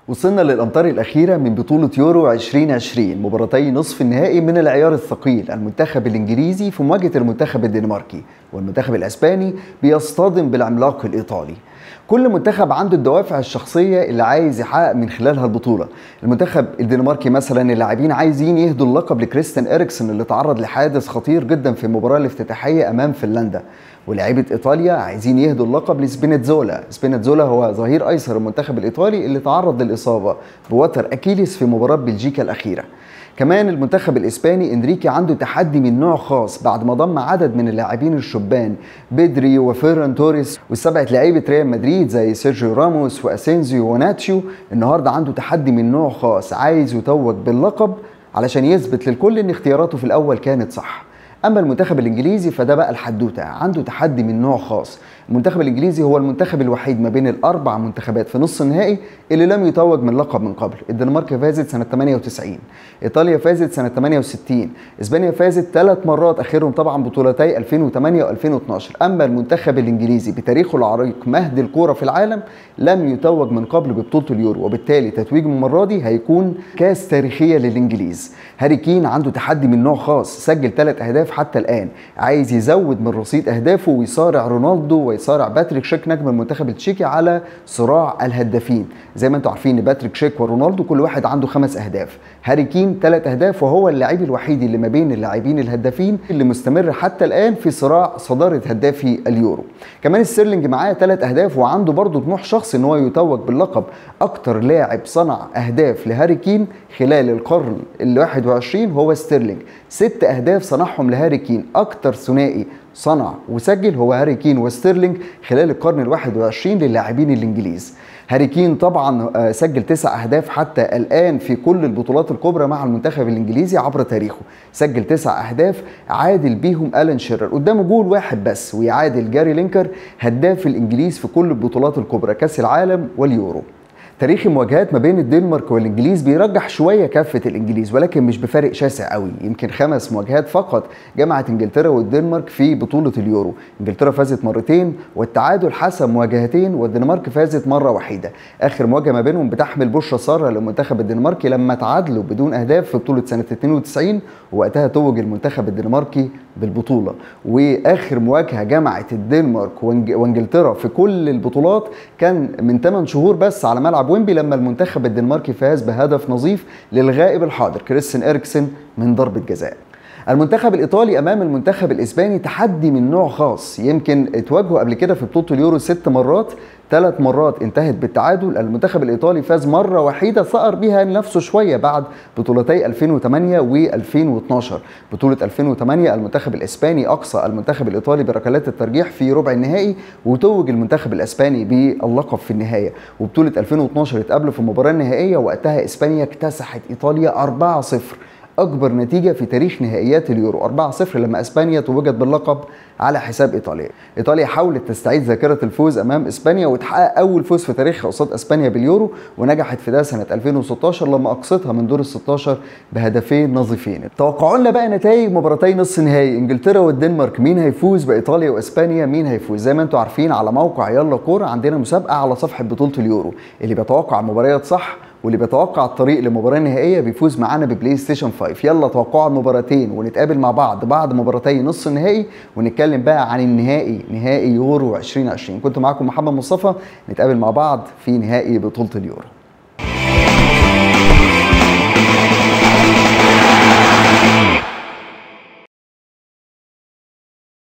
وصلنا للأمتار الأخيرة من بطولة يورو 2020 مباراتي نصف النهائي من العيار الثقيل المنتخب الإنجليزي في مواجهة المنتخب الدنماركي والمنتخب الأسباني بيصطدم بالعملاق الإيطالي كل منتخب عنده الدوافع الشخصية اللي عايز يحقق من خلالها البطولة المنتخب الدنماركي مثلا اللاعبين عايزين يهدوا اللقب لكريستيان إريكسون اللي تعرض لحادث خطير جدا في المباراة الافتتاحية أمام فنلندا ولاعيبه ايطاليا عايزين يهدوا اللقب لسبينيتزولا سبينيتزولا هو ظهير ايسر المنتخب الايطالي اللي تعرض للاصابه بوتر اكيليس في مباراه بلجيكا الاخيره كمان المنتخب الاسباني انريكي عنده تحدي من نوع خاص بعد ما ضم عدد من اللاعبين الشبان بدري وفيران توريس والسبعه لعيبه ريال مدريد زي سيرجيو راموس واسينزيو وناتشيو النهارده عنده تحدي من نوع خاص عايز يتوج باللقب علشان يثبت للكل ان اختياراته في الاول كانت صح اما المنتخب الانجليزي فده بقى الحدوته عنده تحدي من نوع خاص المنتخب الانجليزي هو المنتخب الوحيد ما بين الاربع منتخبات في نص النهائي اللي لم يتوج من لقب من قبل الدنمارك فازت سنه 98 ايطاليا فازت سنه 68 اسبانيا فازت ثلاث مرات اخرهم طبعا بطولتي 2008 و2012 اما المنتخب الانجليزي بتاريخه العريق مهد الكوره في العالم لم يتوج من قبل ببطوله اليورو وبالتالي تتويج المره دي هيكون كاس تاريخيه للانجليز هاري كين عنده تحدي من نوع خاص سجل ثلاث اهداف حتى الان عايز يزود من رصيد اهدافه ويصارع رونالدو ويصارع باتريك شيك نجم المنتخب التشيكي على صراع الهدافين زي ما انتم عارفين باتريك شيك ورونالدو كل واحد عنده خمس اهداف هاري كين ثلاث اهداف وهو اللاعب الوحيد اللي ما بين اللاعبين الهدافين اللي مستمر حتى الان في صراع صداره هدافي اليورو كمان ستيرلينج معاه ثلاث اهداف وعنده برضه طموح شخصي ان هو يتوج باللقب اكتر لاعب صنع اهداف لهاري كين خلال القرن ال 21 هو ستيرلينج ست اهداف صنعهم لهاري كين اكتر ثنائي صنع وسجل هو هاري كين وستيرلينج خلال القرن ال 21 للاعبين الانجليز هاري كين طبعا سجل تسع اهداف حتى الان في كل البطولات الكبرى مع المنتخب الانجليزي عبر تاريخه سجل تسع اهداف عادل بيهم الان شيرر قدامه جول واحد بس ويعادل جاري لينكر هداف الانجليز في كل البطولات الكبرى كاس العالم واليورو تاريخ المواجهات ما بين الدنمارك والانجليز بيرجح شويه كافه الانجليز ولكن مش بفارق شاسع قوي يمكن خمس مواجهات فقط جمعت انجلترا والدنمارك في بطوله اليورو انجلترا فازت مرتين والتعادل حسم مواجهتين والدنمارك فازت مره وحيده اخر مواجهه ما بينهم بتحمل بشرى ساره للمنتخب الدنماركي لما تعادلوا بدون اهداف في بطوله سنه 92 ووقتها توج المنتخب الدنماركي بالبطوله واخر مواجهه جمعت الدنمارك وانجلترا في كل البطولات كان من 8 شهور بس على ملعب ويمبي لما المنتخب الدنماركي فاز بهدف نظيف للغائب الحاضر كريستين اريكسن من ضربه جزاء المنتخب الايطالي امام المنتخب الاسباني تحدي من نوع خاص يمكن اتواجهوا قبل كده في بطوله اليورو ست مرات ثلاث مرات انتهت بالتعادل المنتخب الايطالي فاز مره وحيده ثأر بيها نفسه شويه بعد بطولتي 2008 و2012 بطوله 2008 المنتخب الاسباني اقصى المنتخب الايطالي بركلات الترجيح في ربع النهائي وتوج المنتخب الاسباني باللقب في النهايه وبطوله 2012 اتقابلوا في المباراه النهائيه وقتها اسبانيا اكتسحت ايطاليا 4-0 اكبر نتيجه في تاريخ نهائيات اليورو 4-0 لما اسبانيا توجت باللقب على حساب ايطاليا ايطاليا حاولت تستعيد ذاكره الفوز امام اسبانيا وتحقق اول فوز في تاريخها قصاد اسبانيا باليورو ونجحت في ده سنه 2016 لما اقصتها من دور ال 16 بهدفين نظيفين توقعوا لنا بقى نتائج مباراتي نص نهائي انجلترا والدنمارك مين هيفوز بايطاليا واسبانيا مين هيفوز زي ما انتم عارفين على موقع يلا كوره عندنا مسابقه على صفحه بطوله اليورو اللي بيتوقع المباريات صح واللي بيتوقع الطريق لمباراه نهائيه بيفوز معانا ببلاي ستيشن 5 يلا توقعوا المباراتين ونتقابل مع بعض بعد مباراتي نص النهائي ونتكلم بقى عن النهائي نهائي يورو 2020 كنت معاكم محمد مصطفى نتقابل مع بعض في نهائي بطوله اليورو